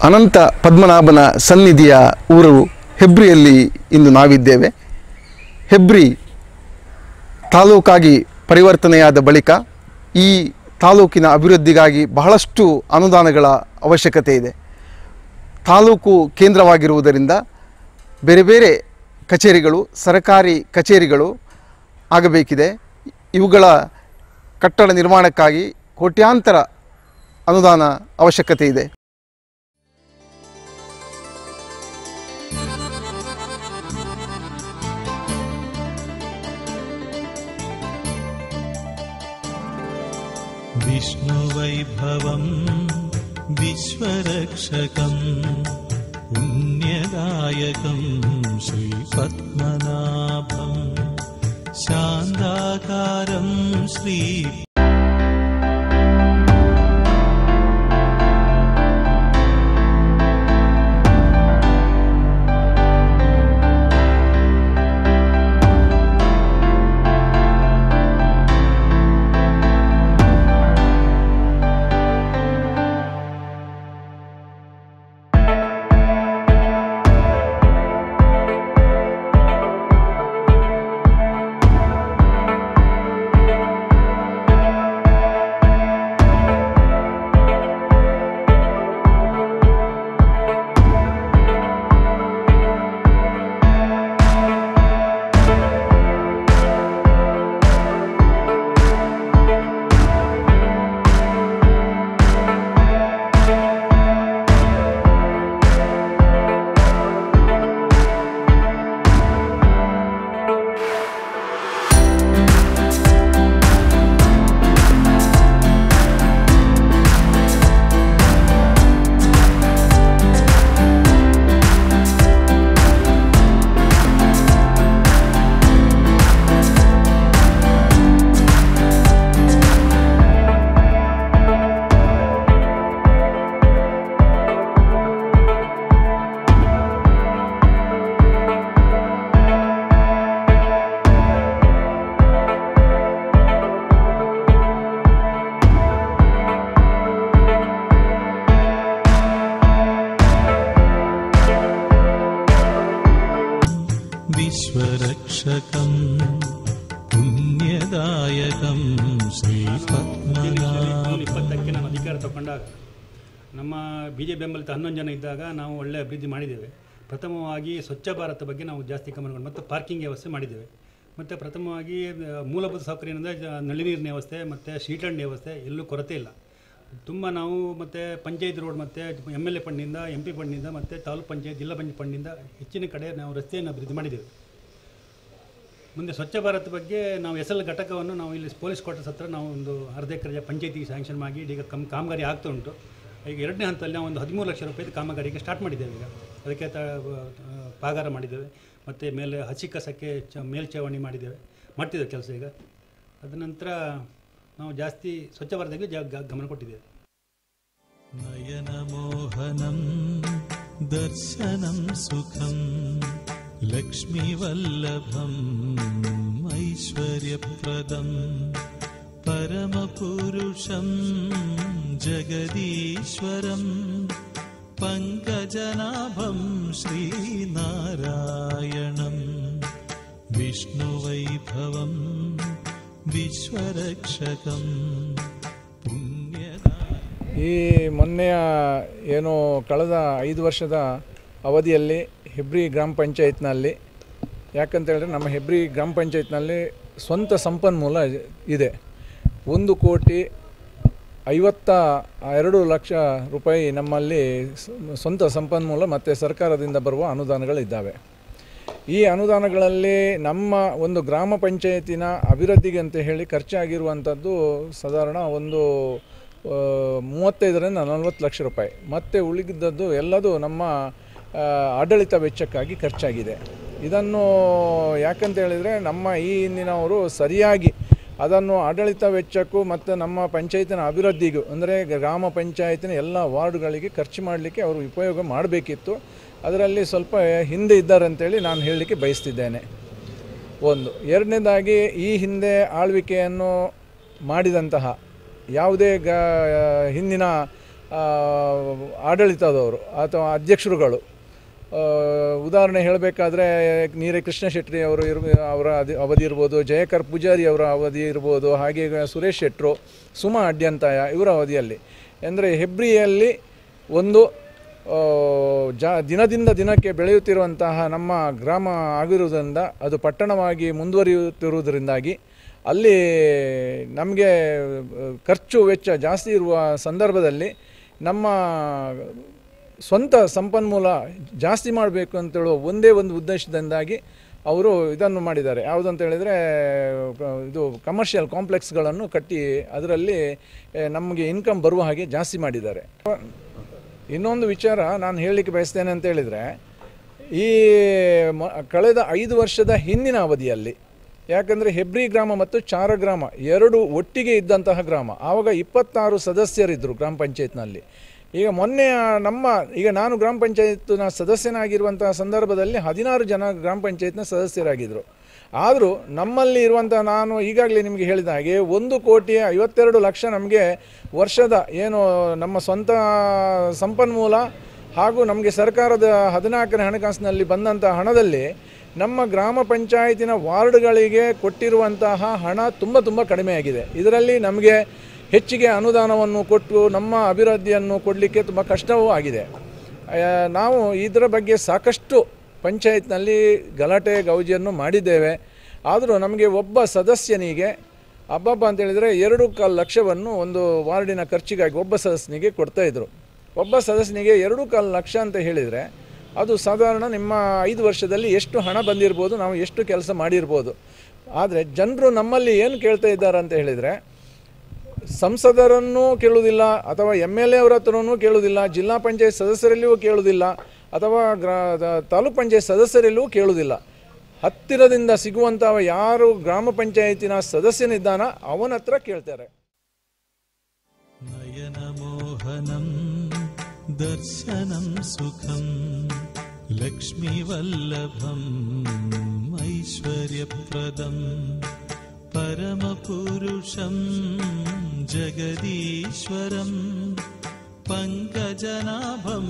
ಅನಂತ ಪದ್ಮನಾಭನ ಸನ್ನಿಧಿಯ ಊರು ಹೆಬ್ರಿಯಲ್ಲಿ ಇಂದು ನಾವಿದ್ದೇವೆ ಹೆಬ್ರಿ ತಾಲೂಕಾಗಿ ಪರಿವರ್ತನೆಯಾದ ಬಳಿಕ ಈ ತಾಲೂಕಿನ ಅಭಿವೃದ್ಧಿಗಾಗಿ ಬಹಳಷ್ಟು ಅನುದಾನಗಳ ಅವಶ್ಯಕತೆ ಇದೆ ತಾಲೂಕು ಕೇಂದ್ರವಾಗಿರುವುದರಿಂದ ಬೇರೆ ಬೇರೆ ಕಚೇರಿಗಳು ಸರ್ಕಾರಿ ಕಚೇರಿಗಳು ಆಗಬೇಕಿದೆ ಇವುಗಳ ಕಟ್ಟಡ ನಿರ್ಮಾಣಕ್ಕಾಗಿ ಕೋಟ್ಯಾಂತರ ಅನುದಾನ ಅವಶ್ಯಕತೆ ಇದೆ विष्णुवैभवम् विश्वरक्षकम् पुण्यदायकम् श्रीपद्मनाभम् शान्ताकारम् श्री विश्वरक्षकम् पुण्यदायकम् श्रीपद्मनाभम् ಇಪ್ಪತ್ತಕ್ಕೆ ನಾನು ಅಧಿಕಾರ ತಗೊಂಡಾಗ ನಮ್ಮ ಬಿ ಜೆ ಬೆಂಬಲಿತ ಹನ್ನೊಂದು ಜನ ಇದ್ದಾಗ ನಾವು ಒಳ್ಳೆ ಅಭಿವೃದ್ಧಿ ಮಾಡಿದ್ದೇವೆ ಪ್ರಥಮವಾಗಿ ಸ್ವಚ್ಛ ಭಾರತ ಬಗ್ಗೆ ನಾವು ಜಾಸ್ತಿ ಗಮನಗಳು ಮತ್ತು ಪಾರ್ಕಿಂಗ್ ವ್ಯವಸ್ಥೆ ಮಾಡಿದ್ದೇವೆ ಮತ್ತು ಪ್ರಥಮವಾಗಿ ಆ, ಮೂಲಭೂತ ಸೌಕರ್ಯದಿಂದ ಜ- ನಲ್ಲಿ ನೀರಿನ ವ್ಯವಸ್ಥೆ ಮತ್ತು ಶೀಟಂಡ್ ವ್ಯವಸ್ಥೆ ಎಲ್ಲೂ ಕೊರತೆ ಇಲ್ಲ ತುಂಬ ನಾವು ಮತ್ತು ಪಂಚಾಯತ್ ರೋಡ್ ಮತ್ತು ಎಮ್ ಎಲ್ ಎ ಫಂಡಿಂದ ಎಂ ಪಿ ಫಂಡಿಂದ ಮತ್ತು ತಾಲೂಕು ಪಂಚಾಯತ್ ಜಿಲ್ಲಾ ಪಂಚಾಯತ್ ಫಂಡಿಂದ ಹೆಚ್ಚಿನ ಕಡೆ ನಾವು ರಸ್ತೆಯನ್ನು ಅಭಿವೃದ್ಧಿ ಮಾಡಿದ್ದೇವೆ ಮುಂದೆ ಸ್ವಚ್ಛ ಭಾರತ್ ಬಗ್ಗೆ ನಾವು ಎಸ್ ಎಲ್ ಘಟಕವನ್ನು ನಾವು ಇಲ್ಲಿ ಪೊಲೀಸ್ ಕ್ವಾರ್ಟರ್ಸ್ ಹತ್ರ ನಾವು ಒಂದು ಅರ್ಧ ಎಕರೆ ಪಂಚಾಯತಿಗೆ ಸ್ಯಾಂಕ್ಷನ್ ಮಾಡಿ ಈಗ ಕಮ್ ಕಾಮಗಾರಿ ಆಗ್ತಾ ಉಂಟು ಈಗ ಎರಡನೇ ಹಂತದಲ್ಲಿ ನಾವು ಒಂದು ಹದಿಮೂರು ಲಕ್ಷ ರೂಪಾಯಿದು ಕಾಮಗಾರಿಗೆ ಸ್ಟಾರ್ಟ್ ಮಾಡಿದ್ದೇವೆ ಈಗ ಅದಕ್ಕೆ ತ ಆ, ಪಾಗಾರ ಮಾಡಿದ್ದೇವೆ ಮತ್ತು ಮೇಲೆ ಹಸಿ ಕಸಕ್ಕೆ ಚ ಮೇಲ್ಛಾವಣಿ ಮಾಡಿದ್ದೇವೆ ಮಾಡ್ತಿದ್ದೇವೆ ಕೆಲಸ ಈಗ ಅದ ನಂತರ ನಾವು ಜಾಸ್ತಿ ಸ್ವಚ್ಛ ಭಾರತಕ್ಕೆ ಜಾ ಗ- ಗಮನ ಕೊಟ್ಟಿದ್ದೇವೆ नयनमोहनम् दर्शनं सुखम् लक्ष्मीवल्लभम् ऐश्वर्यप्रदम् परमपुरुषं जगदीश्वरम् पङ्कजनाभं श्रीनारायणम् विष्णुवैभवम् विश्वरक्षकम् पुण्यदा ಈ ಮೊನ್ನೆಯ ಏನು ಕಳೆದ ಐದು ವರ್ಷದ ಅವಧಿಯಲ್ಲಿ ಹೆಬ್ರಿ ಗ್ರಾಮ ಪಂಚಾಯತ್ನಲ್ಲಿ ಯಾಕಂತ ಹೇಳಿದ್ರೆ ನಮ್ಮ ಹೆಬ್ರಿ ಗ್ರಾಮ ಪಂಚಾಯತ್ನಲ್ಲಿ ಸ್ವಂತ ಸಂಪನ್ಮೂಲ ಇದೆ ಒಂದು ಕೋಟಿ ಐವತ್ತ ಎರಡು ಲಕ್ಷ ರೂಪಾಯಿ ನಮ್ಮಲ್ಲಿ ಸ್- ಸ್ವಂತ ಸಂಪನ್ಮೂಲ ಮತ್ತು ಸರ್ಕಾರದಿಂದ ಬರುವ ಅನುದಾನಗಳಿದ್ದಾವೆ ಈ ಅನುದಾನಗಳಲ್ಲಿ ನಮ್ಮ ಒಂದು ಗ್ರಾಮ ಪಂಚಾಯತಿನ ಅಭಿವೃದ್ಧಿಗೆ ಅಂತ ಹೇಳಿ ಖರ್ಚಾಗಿರುವಂಥದ್ದು ಸಾಧಾರಣ ಒಂದು ಆ, ಮೂವತ್ತೈದರಿಂದ ನಲವತ್ತು ಲಕ್ಷ ರೂಪಾಯಿ ಮತ್ತು ಉಳಿದಿದ್ದದ್ದು ಎಲ್ಲದೂ ನಮ್ಮ ಆ, ಆಡಳಿತ ವೆಚ್ಚಕ್ಕಾಗಿ ಖರ್ಚಾಗಿದೆ ಇದನ್ನು ಯಾಕಂತ ಹೇಳಿದರೆ ನಮ್ಮ ಈ ಹಿಂದಿನವರು ಸರಿಯಾಗಿ ಅದನ್ನು ಆಡಳಿತ ವೆಚ್ಚಕ್ಕೂ ಮತ್ತು ನಮ್ಮ ಪಂಚಾಯತಿನ ಅಭಿವೃದ್ಧಿಗೂ ಅಂದರೆ ಗ್ರಾಮ ಪಂಚಾಯತಿನ ಎಲ್ಲ ವಾರ್ಡ್ಗಳಿಗೆ ಖರ್ಚು ಮಾಡಲಿಕ್ಕೆ ಅವರು ಉಪಯೋಗ ಮಾಡಬೇಕಿತ್ತು ಅದರಲ್ಲಿ ಸ್ವಲ್ಪ ಹಿಂದೆ ಇದ್ದಾರೆ ಅಂತೇಳಿ ನಾನು ಹೇಳಲಿಕ್ಕೆ ಬಯಸ್ತಿದ್ದೇನೆ ಒಂದು ಎರಡನೇದಾಗಿ ಈ ಹಿಂದೆ ಆಳ್ವಿಕೆಯನ್ನು ಮಾಡಿದಂತಹ ಯಾವುದೇ ಗ ಹಿಂದಿನ ಆ, ಆಡಳಿತದವರು ಅಥವಾ ಅಧ್ಯಕ್ಷರುಗಳು ಆ, ಉದಾಹರಣೆ ಹೇಳಬೇಕಾದ್ರೆ ನೀರೆ ಕೃಷ್ಣ ಶೆಟ್ಟಿ ಅವರು ಇರ್ ಅವರ ಅದಿ- ಅವಧಿ ಇರ್ಬೋದು ಜಯಕರ್ ಪೂಜಾರಿ ಅವರ ಅವಧಿ ಇರ್ಬೋದು ಹಾಗೆ ಈಗ ಸುರೇಶ್ ಶೆಟ್ರು ಸುಮಾ ಅಡ್ಯಂತಾಯ ಇವರ ಅವಧಿಯಲ್ಲಿ ಅಂದರೆ ಹೆಬ್ರಿಯಲ್ಲಿ ಒಂದು ಆ, ಜಾ ದಿನದಿಂದ ದಿನಕ್ಕೆ ಬೆಳೆಯುತ್ತಿರುವಂತಹ ನಮ್ಮ ಗ್ರಾಮ ಆಗಿರುವುದರಿಂದ ಅದು ಪಟ್ಟಣವಾಗಿ ಮುಂದುವರಿಯುತ್ತಿರುವುದರಿಂದಾಗಿ ಅಲ್ಲಿ ನಮಗೆ ಖರ್ಚು ವೆಚ್ಚ ಜಾಸ್ತಿ ಇರುವ ಸಂದರ್ಭದಲ್ಲಿ ನಮ್ಮ ಸ್ವಂತ ಸಂಪನ್ಮೂಲ ಜಾಸ್ತಿ ಮಾಡಬೇಕು ಅಂತೇಳುವ ಒಂದೇ ಒಂದು ಉದ್ದೇಶದಿಂದಾಗಿ ಅವರು ಇದನ್ನು ಮಾಡಿದ್ದಾರೆ ಯಾವುದು ಅಂತ ಹೇಳಿದರೆ ಇದು ಕಮರ್ಷಿಯಲ್ ಕಾಂಪ್ಲೆಕ್ಸ್ಗಳನ್ನು ಕಟ್ಟಿ ಅದರಲ್ಲಿ ಆ, ನಮಗೆ ಇನ್ಕಮ್ ಬರುವ ಹಾಗೆ ಜಾಸ್ತಿ ಮಾಡಿದ್ದಾರೆ ಇನ್ನೊಂದು ವಿಚಾರ ನಾನು ಹೇಳಲಿಕ್ಕೆ ಬಯಸ್ತೇನೆ ಅಂತ ಹೇಳಿದರೆ ಈ ಮ ಕಳೆದ ಐದು ವರ್ಷದ ಹಿಂದಿನ ಅವಧಿಯಲ್ಲಿ ಯಾಕಂದರೆ ಹೆಬ್ರಿ ಗ್ರಾಮ ಮತ್ತು ಚಾರ ಗ್ರಾಮ ಎರಡು ಒಟ್ಟಿಗೆ ಇದ್ದಂತಹ ಗ್ರಾಮ ಆವಾಗ ಇಪ್ಪತ್ತಾರು ಸದಸ್ಯರಿದ್ದರು ಗ್ರಾಮ ಪಂಚಾಯತ್ನಲ್ಲಿ ಈಗ ಮೊನ್ನೆ ನಮ್ಮ ಈಗ ನಾನು ಗ್ರಾಮ ಪಂಚಾಯತ್ನ ಸದಸ್ಯನಾಗಿರುವಂತಹ ಸಂದರ್ಭದಲ್ಲಿ ಹದಿನಾರು ಜನ ಗ್ರಾಮ ಪಂಚಾಯತ್ನ ಸದಸ್ಯರಾಗಿದ್ದರು ಆದರೂ ನಮ್ಮಲ್ಲಿ ಇರುವಂಥ ನಾನು ಈಗಾಗಲೇ ನಿಮಗೆ ಹೇಳಿದ ಹಾಗೆ ಒಂದು ಕೋಟಿ ಐವತ್ತೆರಡು ಲಕ್ಷ ನಮಗೆ ವರ್ಷದ ಏನು ನಮ್ಮ ಸ್ವಂತ ಸಂಪನ್ಮೂಲ ಹಾಗೂ ನಮಗೆ ಸರ್ಕಾರದ ಹದಿನಾಲ್ಕನೇ ಹಣಕಾಸಿನಲ್ಲಿ ಬಂದಂಥ ಹಣದಲ್ಲಿ ನಮ್ಮ ಗ್ರಾಮ ಪಂಚಾಯತಿನ ವಾರ್ಡ್ಗಳಿಗೆ ಕೊಟ್ಟಿರುವಂತಹ ಹಣ ತುಂಬ ತುಂಬ ಕಡಿಮೆಯಾಗಿದೆ ಇದರಲ್ಲಿ ನಮಗೆ ಹೆಚ್ಚಿಗೆ ಅನುದಾನವನ್ನು ಕೊಟ್ಟು ನಮ್ಮ ಅಭಿವೃದ್ಧಿಯನ್ನು ಕೊಡಲಿಕ್ಕೆ ತುಂಬ ಕಷ್ಟವೂ ಆಗಿದೆ ಆ, ನಾವು ಇದರ ಬಗ್ಗೆ ಸಾಕಷ್ಟು ಪಂಚಾಯತ್ನಲ್ಲಿ ಗಲಾಟೆ ಗೌಜಿಯನ್ನು ಮಾಡಿದ್ದೇವೆ ಆದರೂ ನಮಗೆ ಒಬ್ಬ ಸದಸ್ಯನಿಗೆ ಹಬ್ಬಬ್ಬ ಅಂತ ಹೇಳಿದರೆ ಎರಡು ಕಾಲು ಲಕ್ಷವನ್ನು ಒಂದು ವಾರ್ಡಿನ ಖರ್ಚಿಗಾಗಿ ಒಬ್ಬ ಸದಸ್ಯನಿಗೆ ಕೊಡ್ತಾಯಿದ್ರು ಒಬ್ಬ ಸದಸ್ಯನಿಗೆ ಎರಡು ಕಾಲು ಲಕ್ಷ ಅಂತ ಹೇಳಿದರೆ ಅದು ಸಾಧಾರಣ ನಿಮ್ಮ ಐದು ವರ್ಷದಲ್ಲಿ ಎಷ್ಟು ಹಣ ಬಂದಿರ್ಬೋದು ನಾವು ಎಷ್ಟು ಕೆಲಸ ಮಾಡಿರ್ಬೋದು ಆದರೆ ಜನರು ನಮ್ಮಲ್ಲಿ ಏನು ಕೇಳ್ತಾ ಇದ್ದಾರೆ ಅಂತ ಹೇಳಿದರೆ ಸಂಸದರನ್ನೂ ಕೇಳುವುದಿಲ್ಲ ಅಥವಾ ಎಮ್ ಎಲ್ ಎ ಅವರ ಹತ್ರನೂ ಕೇಳುವುದಿಲ್ಲ ಜಿಲ್ಲಾ ಪಂಚಾಯತ್ ಸದಸ್ಯರಲ್ಲಿಯೂ ಕೇಳುವುದಿಲ್ಲ ಅಥವಾ ಗ್ರಾ ದ- ತಾಲೂಕ್ ಪಂಚಾಯತ್ ಸದಸ್ಯರಲ್ಲೂ ಕೇಳುವುದಿಲ್ಲ ಹತ್ತಿರದಿಂದ ಸಿಗುವಂತಹ ಯಾರು ಗ್ರಾಮ ಪಂಚಾಯತಿನ ಸದಸ್ಯನಿದ್ದಾನ ಅವನ ಹತ್ರ ಕೇಳ್ತಾರೆ नयनमोहनं दर्शनं सुखं लक्ष्मीवल्लभम् ऐश्वर्यप्रदं परमपुरुषं जगदीश्वरं पङ्कजनाभं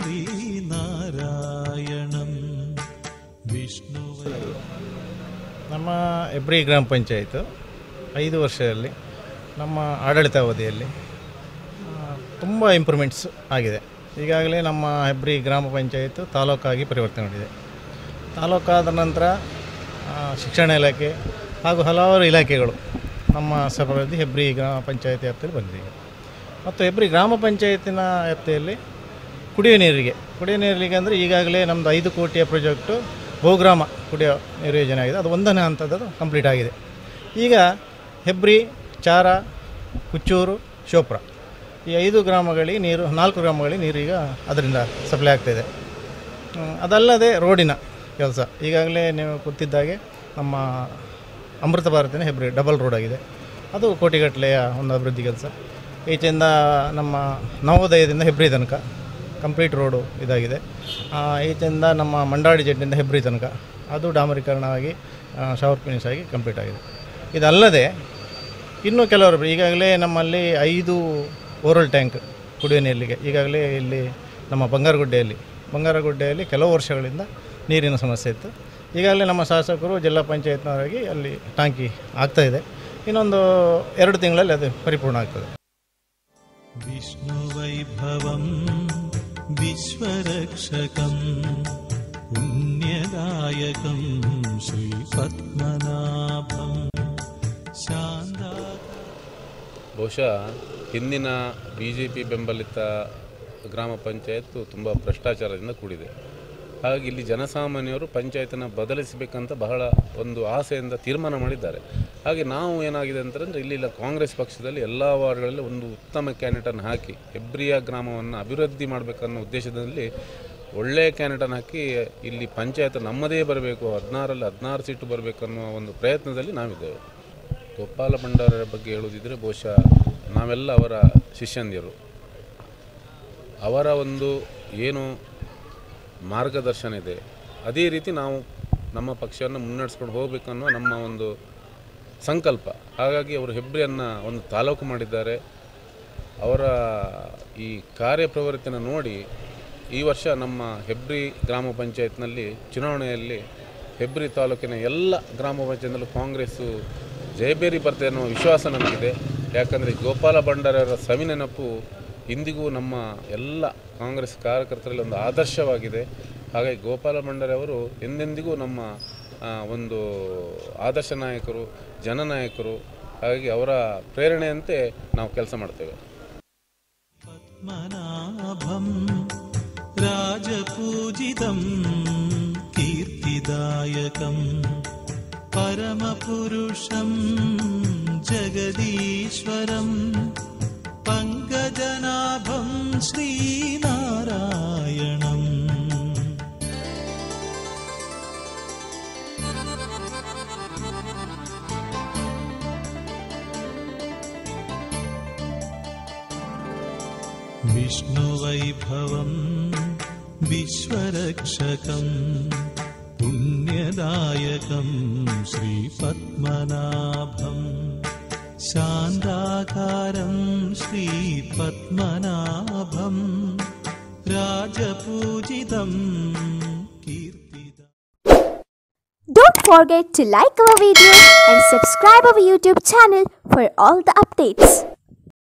श्रीनारायणं विष्णुवै ನಮ್ಮ ಹೆಬ್ರಿ ಗ್ರಾಮ ಪಂಚಾಯಿತು ಐದು ವರ್ಷದಲ್ಲಿ ನಮ್ಮ ಆಡಳಿತಾವಧಿಯಲ್ಲಿ ತುಂಬ ಇಂಪ್ರೂವ್ಮೆಂಟ್ಸ್ ಆಗಿದೆ ಈಗಾಗಲೇ ನಮ್ಮ ಹೆಬ್ರಿ ಗ್ರಾಮ ಪಂಚಾಯತು ತಾಲೂಕಾಗಿ ಪರಿವರ್ತನೆಗೊಂಡಿದೆ ತಾಲೂಕಾದ ನಂತರ ಆ, ಶಿಕ್ಷಣ ಇಲಾಖೆ ಹಾಗೂ ಹಲವಾರು ಇಲಾಖೆಗಳು ನಮ್ಮ ಸಭಾವಧಿ ಹೆಬ್ರಿ ಗ್ರಾಮ ಪಂಚಾಯತಿ ವ್ಯಾಪ್ತಿಯಲ್ಲಿ ಬಂದಿದೆ ಈಗ. ಮತ್ತು ಹೆಬ್ರಿ ಗ್ರಾಮ ಪಂಚಾಯತಿನ ವ್ಯಾಪ್ತಿಯಲ್ಲಿ ಕುಡಿಯೋ ನೀರಿಗೆ ಕುಡಿಯೋ ನೀರಿಗೆ ಅಂದರೆ ಈಗಾಗಲೇ ನಮ್ಮದು ಐದು ಕೋಟಿಯ ಪ್ರಾಜೆಕ್ಟು ಬಹುಗ್ರಾಮ ಕುಡಿಯೋ ನೀರು ಯೋಜನೆ ಆಗಿದೆ ಅದು ಒಂದನೇ ಹಂತದ್ದು ಕಂಪ್ಲೀಟ್ ಆಗಿದೆ ಈಗ ಹೆಬ್ರಿ ಚಾರ ಕುಚ್ಚೂರು ಶೋಪ್ರ ಈ ಐದು ಗ್ರಾಮಗಳಿಗೆ ನೀರು ನಾಲ್ಕು ಗ್ರಾಮಗಳಿಗೆ ನೀರು ಈಗ ಅದರಿಂದ ಸಪ್ಲೈ ಆಗ್ತಾಯಿದೆ ಹ್ಮ್, ಅದಲ್ಲದೆ ರೋಡಿನ ಕೆಲಸ ಈಗಾಗಲೇ ನೀವು ಗೊತ್ತಿದ್ದಾಗೆ ನಮ್ಮ ಅಮೃತ ಭಾರತಿನ ಹೆಬ್ರಿ ಡಬಲ್ ರೋಡ್ ಆಗಿದೆ ಅದು ಕೋಟಿಗಟ್ಟಲೆಯ ಒಂದು ಅಭಿವೃದ್ಧಿ ಕೆಲಸ ಈಚೆಯಿಂದ ನಮ್ಮ ನವೋದಯದಿಂದ ಹೆಬ್ರಿ ತನಕ ಕಂಪ್ಲೀಟ್ ರೋಡು ಇದಾಗಿದೆ ಆ, ಈಚೆಯಿಂದ ನಮ್ಮ ಮಂಡಾಡಿ ಜೆಡ್ಡಿಂದ ಹೆಬ್ರಿ ತನಕ ಅದು ಡಾಮರೀಕರಣವಾಗಿ ಶವರ್ ಫಿನಿಶ್ ಆಗಿ ಕಂಪ್ಲೀಟ್ ಆಗಿದೆ ಇದಲ್ಲದೆ ಇನ್ನೂ ಕೆಲವರು ಈಗಾಗಲೇ ನಮ್ಮಲ್ಲಿ ಐದು ಓರಲ್ ಟ್ಯಾಂಕ್ ಕುಡಿಯೋ ನೀರಿಗೆ ಈಗಾಗಲೇ ಇಲ್ಲಿ ನಮ್ಮ ಬಂಗಾರಗುಡ್ಡೆಯಲ್ಲಿ ಬಂಗಾರಗುಡ್ಡೆಯಲ್ಲಿ ಕೆಲವು ವರ್ಷಗಳಿಂದ ನೀರಿನ ಸಮಸ್ಯೆ ಇತ್ತು ಈಗಾಗಲೇ ನಮ್ಮ ಶಾಸಕರು ಜಿಲ್ಲಾ ಪಂಚಾಯತ್ನವರಾಗಿ ಅಲ್ಲಿ ಟಾಂಕಿ ಆಗ್ತಾಯಿದೆ ಇನ್ನೊಂದು ಎರಡು ತಿಂಗಳಲ್ಲಿ ಅದು ಪರಿಪೂರ್ಣ ಆಗ್ತದೆ विष्णुवैभवं विश्वरक्षकं पुण्यदायकं श्रीपद्मनाभं शान्ता ಬಹುಶಃ ಹಿಂದಿನ ಬಿ ಜೆ ಪಿ ಬೆಂಬಲಿತ ಗ್ರಾಮ ಪಂಚಾಯತ್ತು ತುಂಬ ಭ್ರಷ್ಟಾಚಾರದಿಂದ ಕೂಡಿದೆ ಹಾಗಾಗಿ ಇಲ್ಲಿ ಜನಸಾಮಾನ್ಯರು ಪಂಚಾಯತನ್ನು ಬದಲಿಸಬೇಕಂತ ಬಹಳ ಒಂದು ಆಸೆಯಿಂದ ತೀರ್ಮಾನ ಮಾಡಿದ್ದಾರೆ ಹಾಗೆ ನಾವು ಏನಾಗಿದೆ ಅಂತಂದರೆ ಇಲ್ಲಿ ಇಲ್ಲ ಕಾಂಗ್ರೆಸ್ ಪಕ್ಷದಲ್ಲಿ ಎಲ್ಲ ವಾರ್ಡ್ಗಳಲ್ಲಿ ಒಂದು ಉತ್ತಮ ಕ್ಯಾಂಡಿಡೇಟನ್ನು ಹಾಕಿ ಹೆಬ್ರಿಯ ಗ್ರಾಮವನ್ನು ಅಭಿವೃದ್ಧಿ ಮಾಡಬೇಕನ್ನೋ ಉದ್ದೇಶದಲ್ಲಿ ಒಳ್ಳೆಯ ಕ್ಯಾಂಡಿಡೇಟನ್ನು ಹಾಕಿ ಇಲ್ಲಿ ಪಂಚಾಯತ್ ನಮ್ಮದೇ ಬರಬೇಕು ಹದಿನಾರಲ್ಲಿ ಹದಿನಾರು ಸೀಟು ಬರಬೇಕನ್ನೋ ಒಂದು ಪ್ರಯತ್ನದಲ್ಲಿ ನಾವಿದ್ದೇವೆ ಗೋಪಾಲ ಭಂಡಾರರ ಬಗ್ಗೆ ಹೇಳುವುದಿದ್ರೆ ಬಹುಶಃ ನಾವೆಲ್ಲ ಅವರ ಶಿಷ್ಯಂದಿರು ಅವರ ಒಂದು ಏನು ಮಾರ್ಗದರ್ಶನ ಇದೆ ಅದೇ ರೀತಿ ನಾವು ನಮ್ಮ ಪಕ್ಷವನ್ನು ಮುನ್ನಡೆಸ್ಕೊಂಡು ಹೋಗಬೇಕನ್ನೋ ನಮ್ಮ ಒಂದು ಸಂಕಲ್ಪ ಹಾಗಾಗಿ ಅವರು ಹೆಬ್ರಿಯನ್ನು ಒಂದು ತಾಲೂಕು ಮಾಡಿದ್ದಾರೆ ಅವರ ಈ ಕಾರ್ಯಪ್ರವೃತ್ತಿನ ನೋಡಿ ಈ ವರ್ಷ ನಮ್ಮ ಹೆಬ್ರಿ ಗ್ರಾಮ ಪಂಚಾಯತ್ನಲ್ಲಿ ಚುನಾವಣೆಯಲ್ಲಿ ಹೆಬ್ರಿ ತಾಲೂಕಿನ ಎಲ್ಲ ಗ್ರಾಮ ಪಂಚಾಯತ್ನಲ್ಲೂ ಕಾಂಗ್ರೆಸ್ಸು ಜಯಬೇರಿ ಬರ್ತದೆ ಅನ್ನುವ ವಿಶ್ವಾಸ ನಮಗಿದೆ ಯಾಕಂದರೆ ಗೋಪಾಲ ಭಂಡಾರಿಯವರ ಸವಿ ನೆನಪು ಇಂದಿಗೂ ನಮ್ಮ ಎಲ್ಲ ಕಾಂಗ್ರೆಸ್ ಕಾರ್ಯಕರ್ತರಲ್ಲಿ ಒಂದು ಆದರ್ಶವಾಗಿದೆ ಹಾಗಾಗಿ ಗೋಪಾಲ ಭಂಡಾರಿ ಅವರು ಎಂದೆಂದಿಗೂ ನಮ್ಮ ಆ, ಒಂದು ಆದರ್ಶ ನಾಯಕರು ಜನನಾಯಕರು ಹಾಗಾಗಿ ಅವರ ಪ್ರೇರಣೆಯಂತೆ ನಾವು ಕೆಲಸ ಮಾಡ್ತೇವೆ पद्मनाभं राजपूजितं कीर्तिदायकं परमपुरुषं जगदीश्वरं पङ्कजनाभं श्रीनारायणम् विष्णुवैभवं विश्वरक्षकं पुण्यदायकं श्रीपद्मनाभं शान्ताकारं श्रीपद्मनाभं राजपूजितं कीर्तिदा Don't forget to like our video and subscribe our YouTube channel for all the updates.